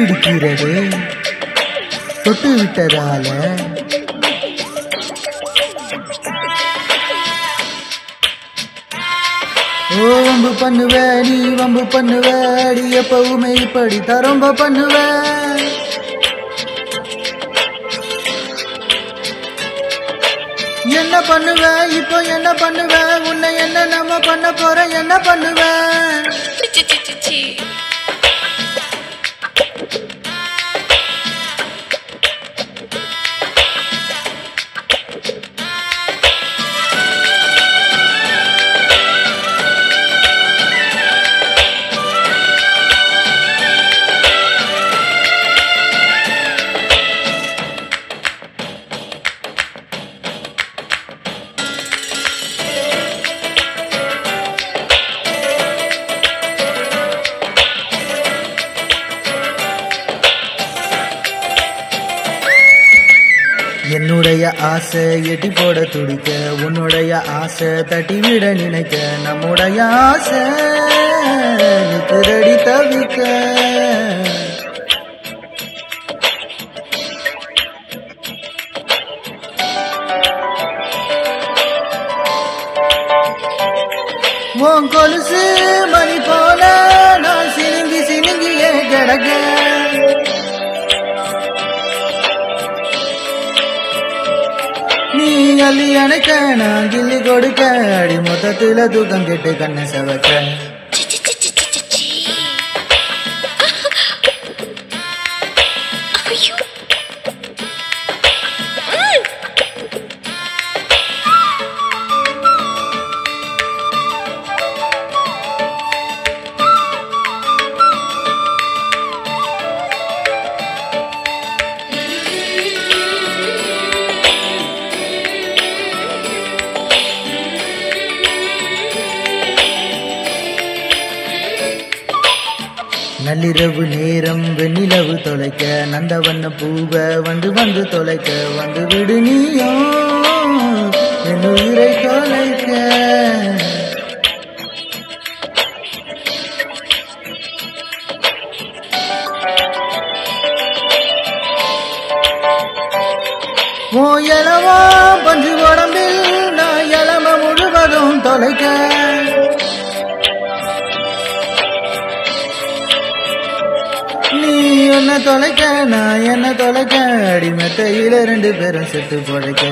பிடிக்கிறது தொட்டு விட்டதால ஓ வம்பு பண்ணுவ நீ வம்பு பண்ணுவ அடி எப்பவுமே இப்படி தரம்ப பண்ணுவ என்ன பண்ணுவ இப்போ என்ன பண்ணுவ உன்னை என்ன நம்ம பண்ண போற என்ன பண்ணுவ சி, சி, சி, சி. என்னுடைய ஆசை எட்டி போட துடிக்க உன்னுடைய ஆசை தட்டி விட நினைக்க நம்முடைய ஆசை நிற்கிறடி தவிக்க உன் கொலுசு மணி போல நான் சினுங்கி சினுங்கியே கிடக்க நீ அள்ளி அணைக்க நான் கிள்ளி கொடுக்க அடி மொத்தத்துல தூக்கம் கெட்டு கண்ணை செவக்க சி, சி, சி, சி, சி, சி, சி. ஐயோ. ம். நள்ளிரவு நேரம் வெண்ணிலவு தொலைக்க நந்தவண்ண பூவ வந்து வந்து தொலைக்க வந்து விடு நீயோ என் உயிரை தொலைக்க ஓ எலவா பஞ்சு உடம்பில் நான் எலம முழுவதும் தொலைக்க நீ என்ன தொலைக்க நான் என்ன தொலைக்க அடிமத்தையில ரெண்டு பேரும் செத்து பொழைக்க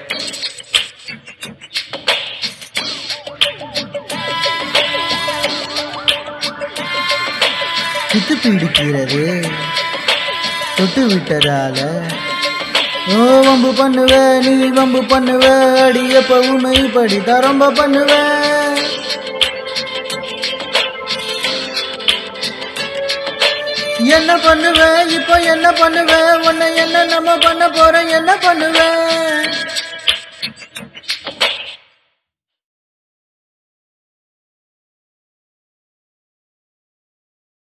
சுத்து பிடிக்கிறது தொட்டு விட்டதால ஓ வம்பு பண்ணுவ நீ வம்பு பண்ணுவ அடி எப்பவுமே இப்படி தரம்ப பண்ணுவ என்ன பண்ணுவ இப்போ என்ன பண்ணுவ உன்னை என்ன